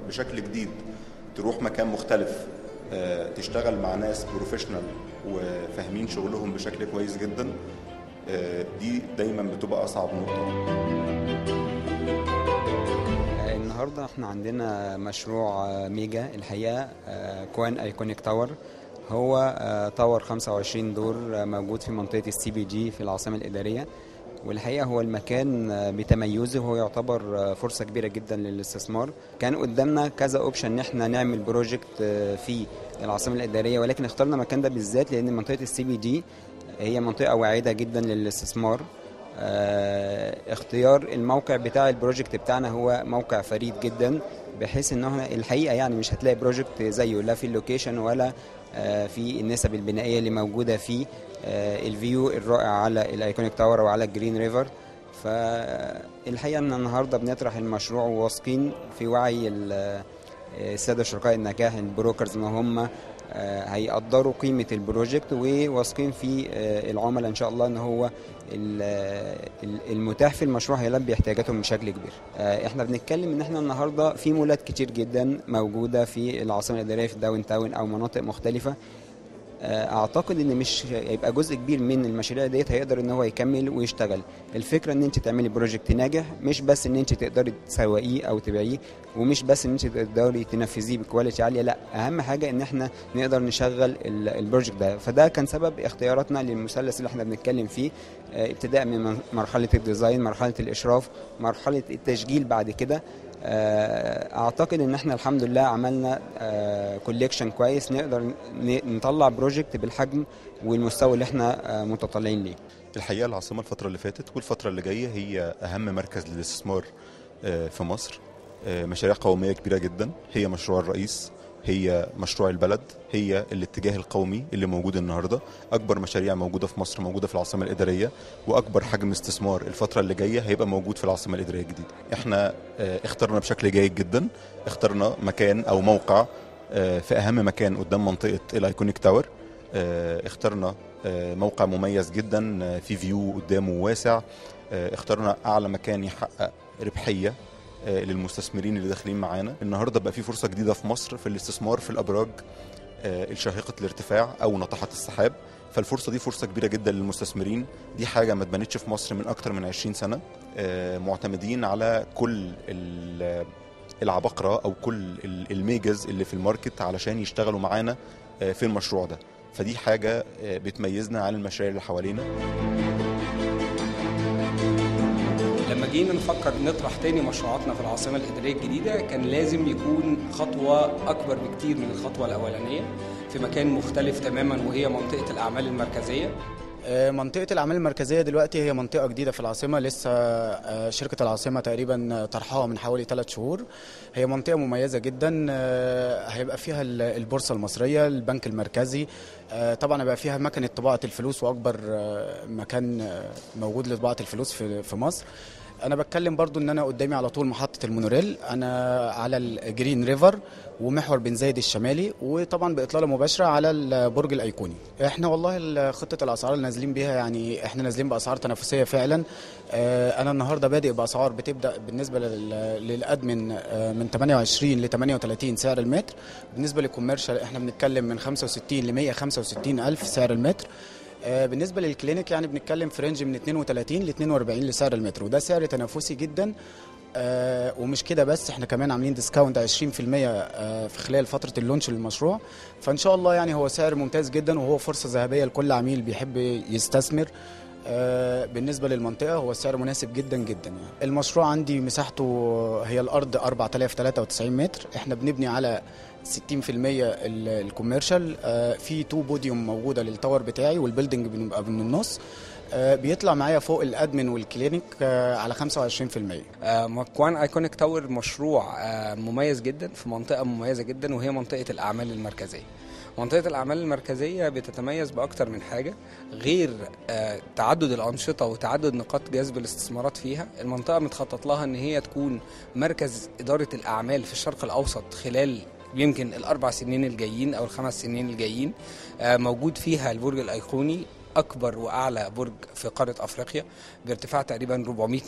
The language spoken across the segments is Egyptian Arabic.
بشكل جديد تروح مكان مختلف آه، تشتغل مع ناس بروفيشنال وفاهمين شغلهم بشكل كويس جدا آه، دي دايما بتبقى اصعب نقطه النهارده احنا عندنا مشروع آه، ميجا الحقيقه آه، كوان ايكونيك تاور هو آه، تاور 25 دور آه، موجود في منطقه السي بي جي في العاصمه الاداريه والحقيقه هو المكان آه، بتميزه هو يعتبر آه، فرصه كبيره جدا للاستثمار كان قدامنا كذا اوبشن ان احنا نعمل بروجكت آه، في العاصمه الاداريه ولكن اخترنا المكان ده بالذات لان منطقه السي بي جي هي منطقه واعده جدا للاستثمار آه، اختيار الموقع بتاع البروجكت بتاعنا هو موقع فريد جدا بحيث ان هو الحقيقه يعني مش هتلاقي بروجكت زيه لا في اللوكيشن ولا آه، في النسب البنائيه اللي موجوده فيه آه، الفيو الرائع على الايكونيك تاور وعلى الجرين ريفر فالحقيقه ان النهارده بنطرح المشروع وواثقين في وعي ال- الساده شركاء النجاح البروكرز ان هم آه، هيقدروا قيمه البروجكت وواثقين في آه، العملاء ان شاء الله ان هو ال- ال- المتاح في المشروع هيلبي احتياجاتهم بشكل كبير آه، احنا بنتكلم ان احنا النهارده في مولات كتير جدا موجوده في العاصمه الاداريه في داون تاون او مناطق مختلفه آه، اعتقد ان مش هيبقى جزء كبير من المشاريع ديت هيقدر ان هو يكمل ويشتغل الفكره ان انت تعملي بروجكت ناجح مش بس ان انت تقدري تسوقيه او تبيعيه ومش بس ان انت تقدري تنفذيه بكواليتي عاليه لا اهم حاجه ان احنا نقدر نشغل ال- البروجكت ده فده كان سبب اختياراتنا للمثلث اللي احنا بنتكلم فيه آه، ابتداء من من مرحله الديزاين مرحله الاشراف مرحله التشغيل بعد كده آه، اعتقد ان احنا الحمد لله عملنا كوليكشن كويس نقدر ن- نطلع بروجكت بالحجم والمستوى اللي احنا آه، متطلعين ليه الحقيقه العاصمه الفتره اللي فاتت والفتره اللي جايه هي اهم مركز للاستثمار آه، في مصر آه، مشاريع قوميه كبيره جدا هي مشروع الرئيس هي مشروع البلد هي الاتجاه القومي اللي موجود النهارده اكبر مشاريع موجوده في مصر موجوده في العاصمه الاداريه واكبر حجم استثمار الفتره اللي جايه هيبقى موجود في العاصمه الاداريه الجديده احنا آه، اخترنا بشكل جيد جدا اخترنا مكان او موقع آه، في اهم مكان قدام منطقه الايكونيك تاور آه، اخترنا آه، موقع مميز جدا آه، في فيو قدامه واسع آه، اخترنا اعلى مكان يحقق ربحيه آه، للمستثمرين اللي داخلين معانا النهارده بقى في فرصه جديده في مصر في الاستثمار في الابراج آه، الشاهقه الارتفاع او ناطحه السحاب فالفرصه دي فرصه كبيره جدا للمستثمرين دي حاجه ما اتبنتش في مصر من اكتر من 20 سنه آه، معتمدين على كل ال- العباقره او كل ال- الميجز اللي في الماركت علشان يشتغلوا معانا آه، في المشروع ده فدي حاجه آه، بتميزنا عن المشاريع اللي حوالينا لما جينا نفكر نطرح تاني مشروعاتنا في العاصمة الإدارية الجديدة كان لازم يكون خطوة أكبر بكتير من الخطوة الأولانية في مكان مختلف تماما وهي منطقة الأعمال المركزية آه، منطقة الأعمال المركزية دلوقتي هي منطقة جديدة في العاصمة لسه آه، شركة العاصمة تقريبا طرحها من حوالي ثلاث شهور هي منطقة مميزة جدا آه، هيبقى فيها ال- البورصة المصرية البنك المركزي آه، طبعا هيبقى فيها مكنة طباعة الفلوس وأكبر آه، مكان آه، موجود لطباعة الفلوس في في مصر انا بتكلم برضو ان انا قدامي على طول محطه المونوريل انا على الجرين ريفر ومحور بن زايد الشمالي وطبعا باطلاله مباشره على البرج الايقوني احنا والله خطه الاسعار اللي نازلين بيها يعني احنا نازلين باسعار تنافسيه فعلا آه، انا النهارده بادئ باسعار بتبدا بالنسبه لل- للادمن آه، من 28 ل 38 سعر المتر بالنسبه للكوميرشال احنا بنتكلم من 65 ل 165 الف سعر المتر آه، بالنسبه للكلينيك يعني بنتكلم في رينج من 32 ل 42 لسعر المتر وده سعر تنافسي جدا آه ومش كده بس احنا كمان عاملين ديسكاونت 20% آه في خلال فتره اللونش للمشروع فان شاء الله يعني هو سعر ممتاز جدا وهو فرصه ذهبيه لكل عميل بيحب يستثمر آه بالنسبه للمنطقه هو السعر مناسب جدا جدا يعني المشروع عندي مساحته هي الارض 4093 متر احنا بنبني على 60% ال- الكوميرشال آه، في تو بوديوم موجوده للتاور بتاعي والبيلدنج بنبقى من النص آه، بيطلع معايا فوق الادمن والكلينيك آه، على 25% آه، مكوان ايكونيك تاور مشروع آه، مميز جدا في منطقه مميزه جدا وهي منطقه الاعمال المركزيه منطقه الاعمال المركزيه بتتميز باكتر من حاجه غير آه، تعدد الانشطه وتعدد نقاط جذب الاستثمارات فيها المنطقه متخطط لها ان هي تكون مركز اداره الاعمال في الشرق الاوسط خلال يمكن الاربع سنين الجايين او الخمس سنين الجايين آه، موجود فيها البرج الايقوني اكبر واعلى برج في قاره افريقيا بارتفاع تقريبا 400 متر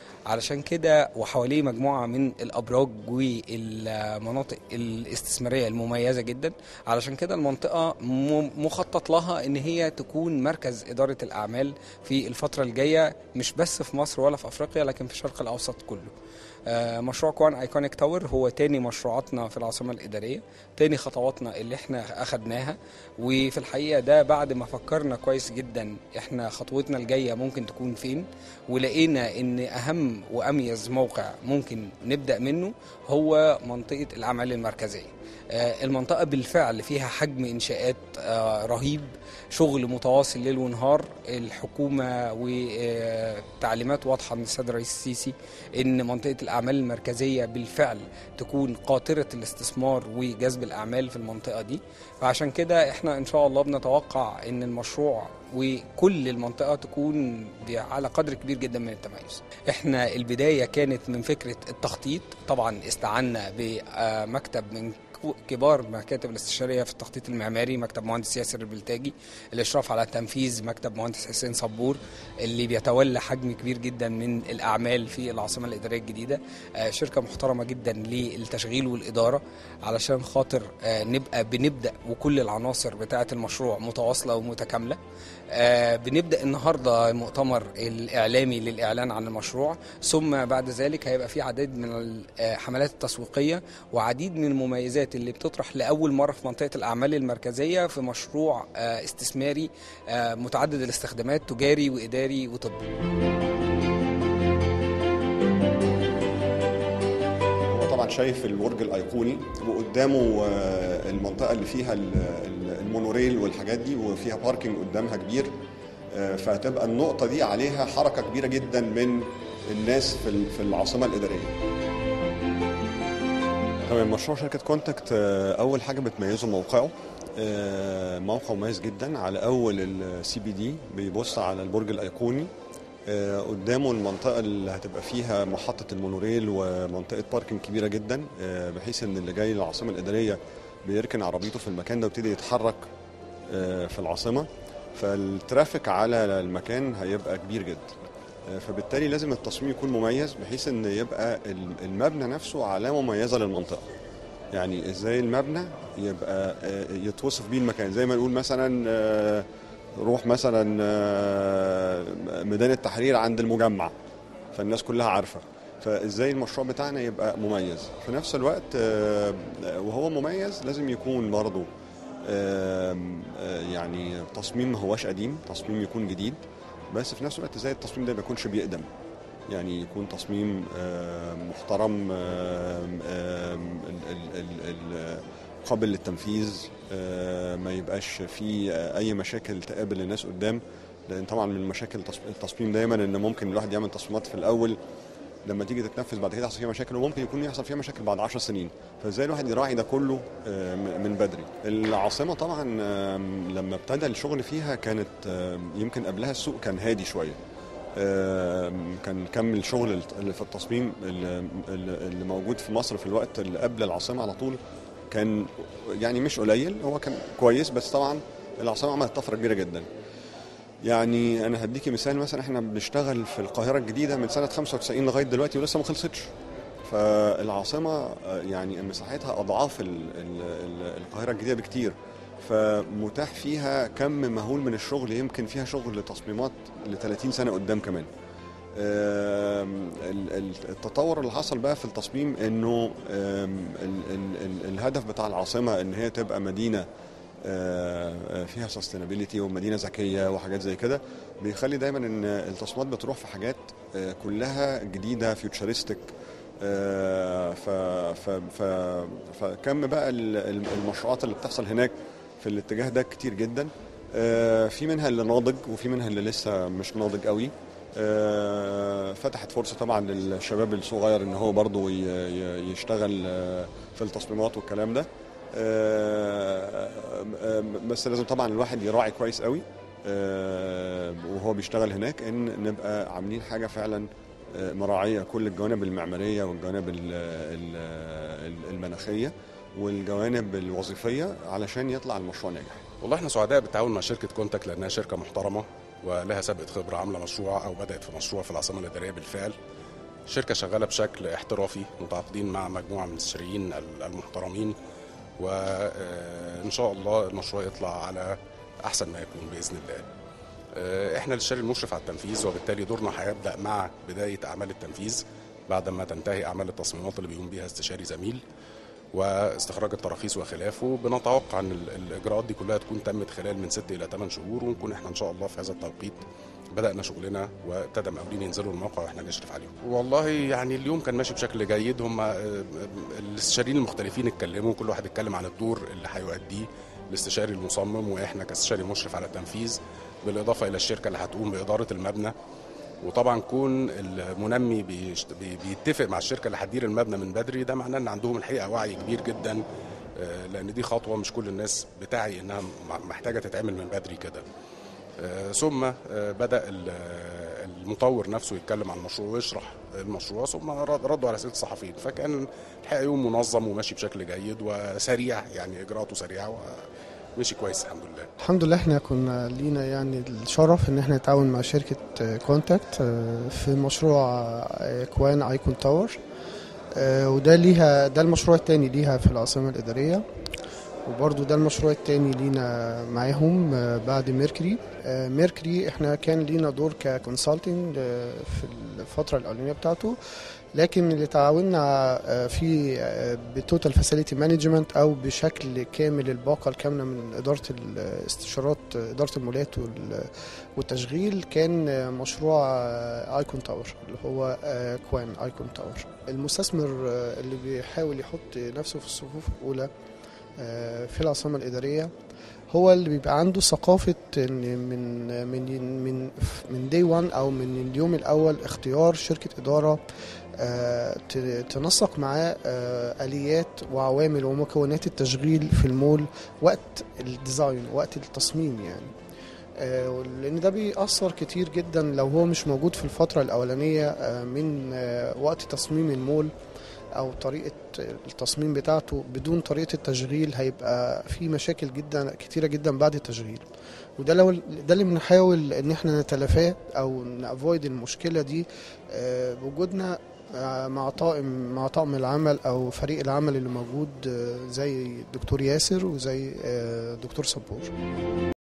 علشان كده وحواليه مجموعة من الأبراج والمناطق الاستثمارية المميزة جدا علشان كده المنطقة م- مخطط لها إن هي تكون مركز إدارة الأعمال في الفترة الجاية مش بس في مصر ولا في أفريقيا لكن في الشرق الأوسط كله آه، مشروع كوان ايكونيك تاور هو تاني مشروعاتنا في العاصمة الإدارية تاني خطواتنا اللي احنا أخدناها وفي الحقيقة ده بعد ما فكرنا كويس جدا احنا خطوتنا الجاية ممكن تكون فين ولقينا ان اهم واميز موقع ممكن نبدأ منه هو منطقة الاعمال المركزية آه، المنطقة بالفعل فيها حجم انشاءات آه، رهيب شغل متواصل ليل ونهار الحكومة وتعليمات واضحة من السيد الرئيس السيسي ان منطقة الاعمال المركزية بالفعل تكون قاطرة الاستثمار وجذب الاعمال في المنطقة دي فعشان كده احنا ان شاء الله بنتوقع ان المشروع وكل المنطقة تكون على قدر كبير جدا من التميز احنا البداية كانت من فكرة التخطيط طبعا استعنا بمكتب من كبار مكاتب الاستشارية في التخطيط المعماري مكتب مهندس ياسر البلتاجي الإشراف على التنفيذ مكتب مهندس حسين صبور اللي بيتولى حجم كبير جدا من الأعمال في العاصمة الإدارية الجديدة آه، شركة محترمة جدا للتشغيل والإدارة علشان خاطر آه، نبقى بنبدأ وكل العناصر بتاعة المشروع متواصلة ومتكاملة آه، بنبدأ النهاردة المؤتمر الإعلامي للإعلان عن المشروع ثم بعد ذلك هيبقى في عدد من الحملات التسويقية وعديد من المميزات اللي بتطرح لأول مرة في منطقة الأعمال المركزية في مشروع آه، استثماري آه، متعدد الاستخدامات تجاري وإداري وطبي هو طبعا شايف البرج الايقوني وقدامه آه، المنطقه اللي فيها ال- ال- المونوريل والحاجات دي وفيها باركينج قدامها كبير آه، فهتبقى النقطه دي عليها حركه كبيره جدا من الناس في ال- في العاصمه الاداريه تمام مشروع شركة كونتاكت آه، أول حاجة بتميزه موقعه آه، موقع مميز جدا على أول السي بي دي بيبص على البرج الأيقوني آه، قدامه المنطقة اللي هتبقى فيها محطة المونوريل ومنطقة باركنج كبيرة جدا آه، بحيث إن اللي جاي للعاصمة الإدارية بيركن عربيته في المكان ده ويبتدي يتحرك آه، في العاصمة فالترافيك على المكان هيبقى كبير جدا آه، فبالتالي لازم التصميم يكون مميز بحيث ان يبقى الم- المبنى نفسه علامه مميزه للمنطقه يعني ازاي المبنى يبقى آه، يتوصف بيه المكان زي ما نقول مثلا آه، روح مثلا آه، ميدان التحرير عند المجمع فالناس كلها عارفه فازاي المشروع بتاعنا يبقى مميز في نفس الوقت آه، وهو مميز لازم يكون برضه آم، آه، يعني تصميم ما هواش قديم تصميم يكون جديد بس في نفس الوقت ازاي التصميم ده ما يكونش بيقدم يعني يكون تصميم آم، محترم آم، آم، ال- ال- ال- ال- قابل للتنفيذ آه، ما يبقاش فيه آه، اي مشاكل تقابل الناس قدام لان طبعا من مشاكل التص- التصميم دايما ان ممكن الواحد يعمل تصميمات في الاول لما تيجي تتنفذ بعد كده يحصل فيها مشاكل وممكن يكون يحصل فيها مشاكل بعد 10 سنين فازاي الواحد يراعي ده كله آه، م- من بدري العاصمه طبعا آم، لما ابتدى الشغل فيها كانت آم، يمكن قبلها السوق كان هادي شويه آم، كان كم الشغل اللي في التصميم اللي اللي موجود في مصر في الوقت اللي قبل العاصمه على طول كان يعني مش قليل هو كان كويس بس طبعا العاصمه عملت طفره كبيره جدا يعني انا هديكي مثال مثلا احنا بنشتغل في القاهره الجديده من سنه 95 لغايه دلوقتي ولسه ما خلصتش فالعاصمه آه، يعني مساحتها اضعاف ال- ال- ال- القاهره الجديده بكتير فمتاح فيها كم مهول من الشغل يمكن فيها شغل تصميمات ل 30 سنه قدام كمان آم، ال- ال- التطور اللي حصل بقى في التصميم انه آم، ال- ال- ال- الهدف بتاع العاصمه ان هي تبقى مدينه آه، فيها سستينابيلتي ومدينه ذكيه وحاجات زي كده بيخلي دايما ان التصميمات بتروح في حاجات آه، كلها جديده فيوتشرستك ف ف ف فكم بقى ال- ال- المشروعات اللي بتحصل هناك في الاتجاه ده كتير جدا آه، في منها اللي ناضج وفي منها اللي لسه مش ناضج قوي آه، فتحت فرصه طبعا للشباب الصغير ان هو برضه ي- ي- يشتغل آه، في التصميمات والكلام ده آه، آه، بس لازم طبعا الواحد يراعي كويس قوي آه، وهو بيشتغل هناك ان نبقى عاملين حاجه فعلا آه، مراعيه كل الجوانب المعماريه والجوانب ال- ال- ال- المناخيه والجوانب الوظيفيه علشان يطلع المشروع ناجح والله احنا سعداء بالتعاون مع شركه كونتاك لانها شركه محترمه ولها سابقه خبره عامله مشروع او بدات في مشروع في العاصمه الاداريه بالفعل الشركه شغاله بشكل احترافي متعاقدين مع مجموعه من المستشاريين المحترمين وان شاء الله المشروع يطلع على احسن ما يكون باذن الله آه، احنا الاستشاري المشرف على التنفيذ وبالتالي دورنا هيبدا مع بدايه اعمال التنفيذ بعد ما تنتهي اعمال التصميمات اللي بيقوم بيها استشاري زميل واستخراج التراخيص وخلافه بنتوقع ان ال- الاجراءات دي كلها تكون تمت خلال من 6 الى 8 شهور ونكون احنا ان شاء الله في هذا التوقيت بدانا شغلنا وابتدى مقاولين ينزلوا الموقع واحنا نشرف عليهم. والله يعني اليوم كان ماشي بشكل جيد هم آه، الاستشاريين المختلفين اتكلموا كل واحد اتكلم عن الدور اللي هيؤديه الاستشاري المصمم واحنا كاستشاري مشرف على التنفيذ بالاضافه الى الشركه اللي هتقوم باداره المبنى وطبعا كون المنمي بيشت- بي- بيتفق مع الشركه اللي هتدير المبنى من بدري ده معناه ان عندهم الحقيقه وعي كبير جدا آه، لان دي خطوه مش كل الناس بتعي انها م- محتاجه تتعمل من بدري كده آه، ثم آه، بدا ال- آه، المطور نفسه يتكلم عن المشروع ويشرح المشروع ثم رد- ردوا على اسئله الصحفيين فكان الحقيقه يوم منظم وماشي بشكل جيد وسريع يعني اجراءاته سريعه ومشي كويس الحمد لله الحمد لله احنا كنا لينا يعني الشرف ان احنا نتعاون مع شركة آه، كونتاكت آه، في مشروع آه، كوان ايكون تاور آه، وده ليها ده المشروع التاني ليها في العاصمة الإدارية وبرضو ده المشروع التاني لينا معاهم آه، بعد ميركوري آه، ميركوري احنا كان لينا دور ككونسلتنج في الفترة الأولانية بتاعته لكن اللي تعاوننا آه، فيه آه، بتوتال فاسيلتي مانجمنت او بشكل كامل الباقه الكامله من اداره الاستشارات آه، اداره المولات وال- والتشغيل كان آه، مشروع ايكون تاور اللي هو آه، كوان ايكون تاور المستثمر آه، اللي بيحاول يحط نفسه في الصفوف الاولى آه، في العاصمه الاداريه هو اللي بيبقى عنده ثقافه ان من من من من دي 1 او من اليوم الاول اختيار شركه اداره آه، ت- تنسق معاه آه، اليات وعوامل ومكونات التشغيل في المول وقت الديزاين وقت التصميم يعني آه، لان ده بيأثر كتير جدا لو هو مش موجود في الفترة الأولانية آه، من آه، وقت تصميم المول أو طريقة التصميم بتاعته بدون طريقة التشغيل هيبقى في مشاكل جدا كتيرة جدا بعد التشغيل وده لو ده اللي بنحاول ان احنا نتلافاه او نافويد المشكله دي آه، بوجودنا آه، مع طاقم مع طاقم العمل او فريق العمل اللي موجود آه، زي دكتور ياسر وزي آه، دكتور صبور